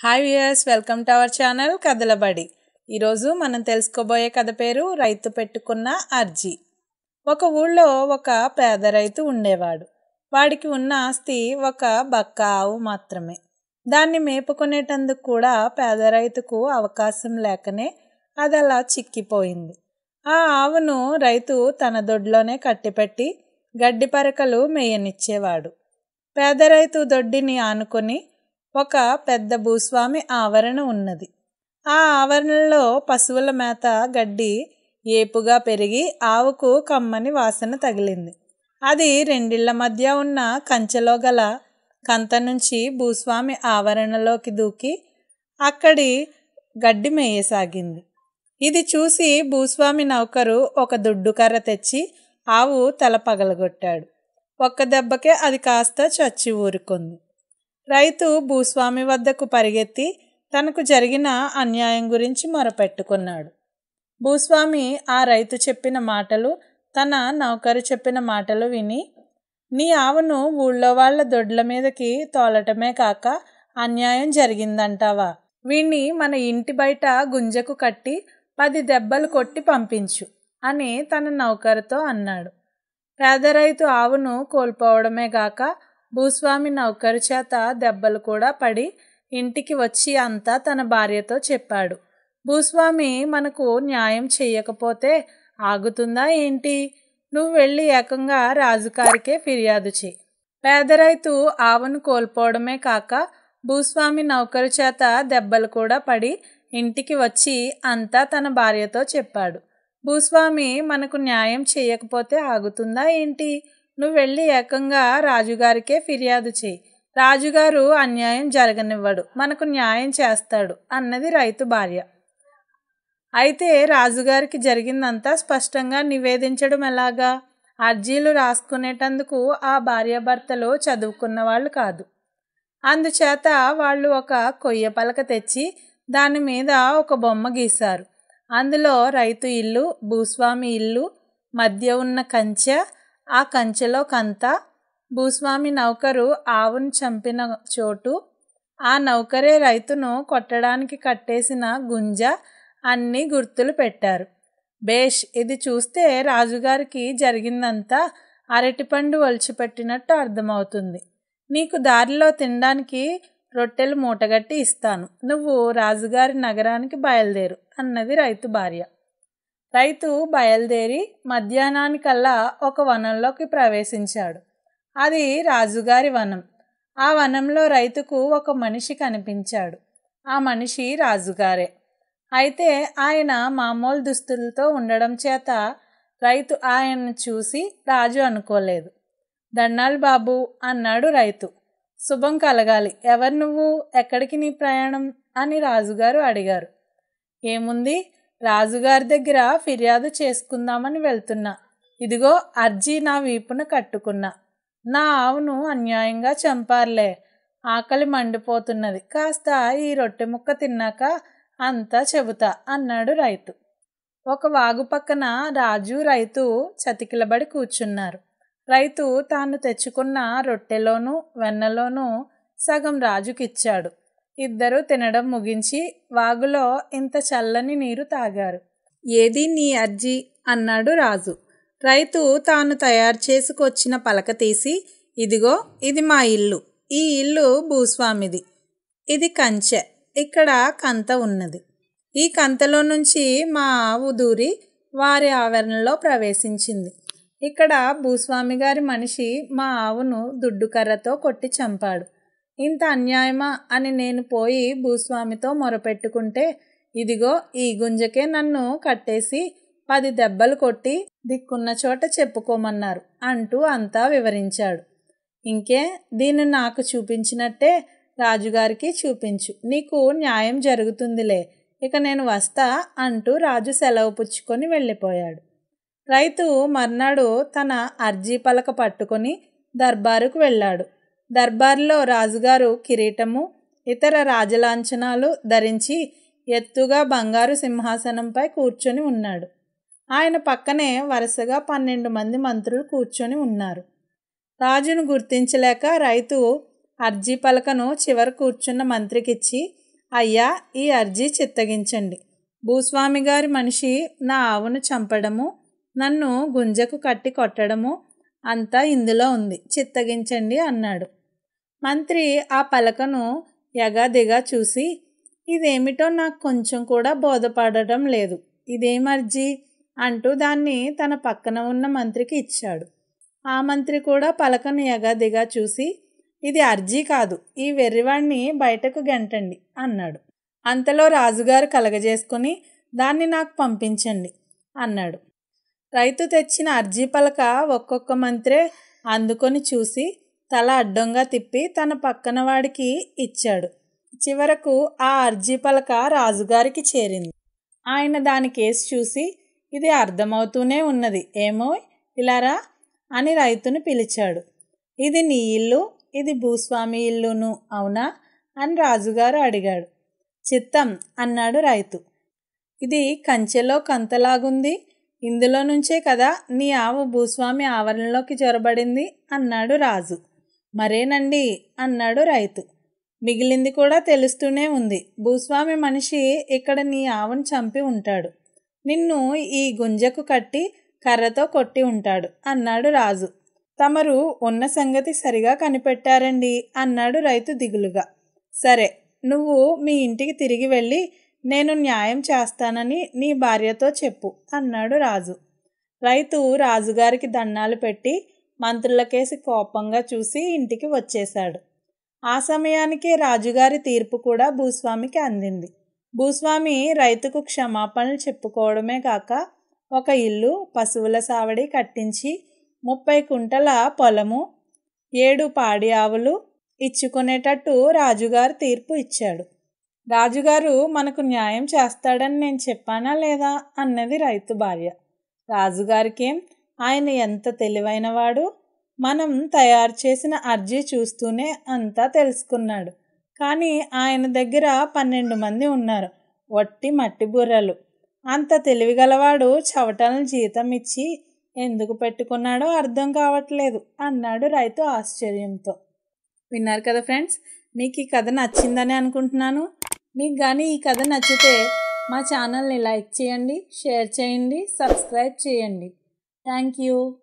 hi viewers welcome to our channel కథల బడి ఈరోజు మనం తెలుసుకోబోయే కథ పేరు రైతు పెట్టుకున్న అర్జీ ఒక ఊళ్ళో ఒక పేద రైతు ఉండేవాడు వాడికి ఉన్న ఆస్తి ఒక బక్క ఆవు మాత్రమే దాన్ని మేపుకునేటందుకు కూడా పేద రైతుకు అవకాశం లేకనే అది అలా చిక్కిపోయింది ఆ ఆవును రైతు తన దొడ్లోనే కట్టిపెట్టి గడ్డి పరకలు మేయనిచ్చేవాడు పేద రైతు దొడ్డిని ఆనుకొని ఒక పెద్ద భూస్వామి ఆవరణ ఉన్నది ఆ ఆవరణలో పశువుల మేత గడ్డి ఏపుగా పెరిగి ఆవుకు కమ్మని వాసన తగిలింది అది రెండిళ్ల మధ్య ఉన్న కంచెలో గల కంత నుంచి భూస్వామి ఆవరణలోకి దూకి అక్కడి గడ్డి మేయసాగింది ఇది చూసి భూస్వామి నౌకరు ఒక దుడ్డు కర్ర తెచ్చి ఆవు తల పగలగొట్టాడు ఒక్క దెబ్బకే అది కాస్త చచ్చి ఊరుకుంది రైతు భూస్వామి వద్దకు పరిగెత్తి తనకు జరిగిన అన్యాయం గురించి మొరపెట్టుకున్నాడు భూస్వామి ఆ రైతు చెప్పిన మాటలు తన నౌకరు చెప్పిన మాటలు విని నీ ఆవును ఊళ్ళో వాళ్ళ దొడ్ల మీదకి తోలటమే కాక అన్యాయం జరిగిందంటావా వీణ్ణి మన ఇంటి బయట గుంజకు కట్టి పది దెబ్బలు కొట్టి పంపించు అని తన నౌకరుతో అన్నాడు పేద రైతు ఆవును కోల్పోవడమే గాక భూస్వామి నౌకరు చేత దెబ్బలు కూడా పడి ఇంటికి వచ్చి అంతా తన భార్యతో చెప్పాడు భూస్వామి మనకు న్యాయం చెయ్యకపోతే ఆగుతుందా ఏంటి నువ్వు వెళ్ళి ఏకంగా రాజుగారికే ఫిర్యాదు చేయి పేద రైతు ఆవును కోల్పోవడమే కాక భూస్వామి నౌకరు చేత దెబ్బలు కూడా పడి ఇంటికి వచ్చి అంతా తన భార్యతో చెప్పాడు భూస్వామి మనకు న్యాయం చేయకపోతే ఆగుతుందా ఏంటి నువ్వు వెళ్ళి ఏకంగా రాజుగారికే ఫిర్యాదు చేయి రాజుగారు అన్యాయం జరగనివ్వడు మనకు న్యాయం చేస్తాడు అన్నది రైతు భార్య అయితే రాజుగారికి జరిగిందంతా స్పష్టంగా నివేదించడం ఎలాగా అర్జీలు రాసుకునేటందుకు ఆ భార్యాభర్తలు చదువుకున్న వాళ్ళు కాదు అందుచేత వాళ్ళు ఒక కొయ్య పలక తెచ్చి దాని మీద ఒక బొమ్మ గీశారు అందులో రైతు ఇల్లు భూస్వామి ఇల్లు మధ్య ఉన్న కంచె ఆ కంచెలో కంత భూస్వామి నౌకరు ఆవును చంపిన చోటు ఆ నౌకరే రైతును కొట్టడానికి కట్టేసిన గుంజ అన్ని గుర్తులు పెట్టారు బేష్ ఇది చూస్తే రాజుగారికి జరిగిందంతా అరటిపండు ఒలిచిపెట్టినట్టు అర్థమవుతుంది నీకు దారిలో తినడానికి రొట్టెలు మూటగట్టి ఇస్తాను నువ్వు రాజుగారి నగరానికి బయలుదేరు అన్నది రైతు భార్య రైతు బయలుదేరి మధ్యాహ్నానికల్లా ఒక వనంలోకి ప్రవేశించాడు అది రాజుగారి వనం ఆ వనంలో రైతుకు ఒక మనిషి కనిపించాడు ఆ మనిషి రాజుగారే అయితే ఆయన మామూలు దుస్తులతో ఉండడం చేత రైతు ఆయన్ను చూసి రాజు అనుకోలేదు దండాలు బాబు అన్నాడు రైతు శుభం కలగాలి ఎవరు నువ్వు ఎక్కడికి నీ ప్రయాణం అని రాజుగారు అడిగారు ఏముంది రాజుగారి దగ్గర ఫిర్యాదు చేసుకుందామని వెళ్తున్నా ఇదిగో అర్జీ నా వీపున కట్టుకున్నా నా ఆవును అన్యాయంగా చంపారులే ఆకలి మండిపోతున్నది కాస్త ఈ రొట్టె ముక్క తిన్నాక అంతా చెబుతా అన్నాడు రైతు ఒక వాగు పక్కన రాజు రైతు చతికిలబడి కూర్చున్నారు రైతు తాను తెచ్చుకున్న రొట్టెలోనూ వెన్నలోనూ సగం రాజుకిచ్చాడు ఇద్దరు తినడం ముగించి వాగులో ఇంత చల్లని నీరు తాగారు ఏది నీ అర్జీ అన్నాడు రాజు రైతు తాను తయారు చేసుకొచ్చిన పలక తీసి ఇదిగో ఇది మా ఇల్లు ఈ ఇల్లు భూస్వామిది ఇది కంచె ఇక్కడ కంత ఉన్నది ఈ కంతలో నుంచి మా ఆవు దూరి వారి ఆవరణలో ప్రవేశించింది ఇక్కడ భూస్వామి గారి మనిషి మా ఆవును దుడ్డు కర్రతో కొట్టి చంపాడు ఇంత అన్యాయమా అని నేను పోయి భూస్వామితో మొరపెట్టుకుంటే ఇదిగో ఈ గుంజకే నన్ను కట్టేసి పది దెబ్బలు కొట్టి దిక్కున్న చోట చెప్పుకోమన్నారు అంటూ అంతా వివరించాడు ఇంకే దీన్ని నాకు చూపించినట్టే రాజుగారికి చూపించు నీకు న్యాయం జరుగుతుందిలే ఇక నేను వస్తా అంటూ రాజు సెలవు పుచ్చుకొని వెళ్ళిపోయాడు రైతు మర్నాడు తన అర్జీ పలక పట్టుకొని దర్బారుకు వెళ్ళాడు దర్బార్లో రాజుగారు కిరీటము ఇతర రాజలాంఛనాలు ధరించి ఎత్తుగా బంగారు సింహాసనంపై కూర్చొని ఉన్నాడు ఆయన పక్కనే వరుసగా పన్నెండు మంది మంత్రులు కూర్చొని ఉన్నారు రాజును గుర్తించలేక రైతు అర్జీ పలకను చివర కూర్చున్న మంత్రికిచ్చి అయ్యా ఈ అర్జీ చిత్తగించండి భూస్వామి గారి మనిషి నా ఆవును చంపడము నన్ను గుంజకు కట్టి కొట్టడము అంతా ఇందులో ఉంది చిత్తగించండి అన్నాడు మంత్రి ఆ పలకను ఎగాదిగా చూసి ఇదేమిటో నాకు కొంచెం కూడా బోధపడటం లేదు ఇదేమర్జీ అంటూ దాన్ని తన పక్కన ఉన్న మంత్రికి ఇచ్చాడు ఆ మంత్రి కూడా పలకను ఎగాదిగా చూసి ఇది అర్జీ కాదు ఈ వెర్రివాణ్ణి బయటకు గెంటండి అన్నాడు అంతలో రాజుగారు కలగజేసుకుని దాన్ని నాకు పంపించండి అన్నాడు రైతు తెచ్చిన అర్జీ పలక ఒక్కొక్క మంత్రే అందుకొని చూసి తల అడ్డంగా తిప్పి తన పక్కన వాడికి ఇచ్చాడు చివరకు ఆ అర్జీ పలక రాజుగారికి చేరింది ఆయన దాని కేసు చూసి ఇది అర్థమవుతూనే ఉన్నది ఏమో ఇలారా అని రైతును పిలిచాడు ఇది నీ ఇల్లు ఇది భూస్వామి ఇల్లును అవునా అని రాజుగారు అడిగాడు చిత్తం అన్నాడు రైతు ఇది కంచెలో కంతలాగుంది ఇందులో నుంచే కదా నీ ఆవు భూస్వామి ఆవరణలోకి చొరబడింది అన్నాడు రాజు మరేనండి అన్నాడు రైతు మిగిలింది కూడా తెలుస్తూనే ఉంది భూస్వామి మనిషి ఇక్కడ నీ ఆవును చంపి ఉంటాడు నిన్ను ఈ గుంజకు కట్టి కర్రతో కొట్టి ఉంటాడు అన్నాడు రాజు తమరు ఉన్న సంగతి సరిగా కనిపెట్టారండి అన్నాడు రైతు దిగులుగా సరే నువ్వు మీ ఇంటికి తిరిగి వెళ్ళి నేను న్యాయం చేస్తానని నీ భార్యతో చెప్పు అన్నాడు రాజు రైతు రాజుగారికి దండాలు పెట్టి మంత్రులకేసి కోపంగా చూసి ఇంటికి వచ్చేశాడు ఆ సమయానికి రాజుగారి తీర్పు కూడా భూస్వామికి అందింది భూస్వామి రైతుకు క్షమాపణలు చెప్పుకోవడమే కాక ఒక ఇల్లు పశువుల సావడి కట్టించి ముప్పై కుంటల పొలము ఏడు పాడి ఆవులు ఇచ్చుకునేటట్టు రాజుగారు తీర్పు ఇచ్చాడు రాజుగారు మనకు న్యాయం చేస్తాడని నేను చెప్పానా లేదా అన్నది రైతు భార్య రాజుగారికేం ఆయన ఎంత తెలివైనవాడు మనం తయారు చేసిన అర్జీ చూస్తూనే అంతా తెలుసుకున్నాడు కానీ ఆయన దగ్గర పన్నెండు మంది ఉన్నారు వట్టి మట్టి బుర్రలు అంత తెలివిగలవాడు చవటలను జీతం ఇచ్చి ఎందుకు పెట్టుకున్నాడో అర్థం కావట్లేదు అన్నాడు రైతు ఆశ్చర్యంతో విన్నారు కదా ఫ్రెండ్స్ మీకు ఈ కథ నచ్చిందని అనుకుంటున్నాను మీకు కానీ ఈ కథ నచ్చితే మా ఛానల్ని లైక్ చేయండి షేర్ చేయండి సబ్స్క్రైబ్ చేయండి థ్యాంక్ యూ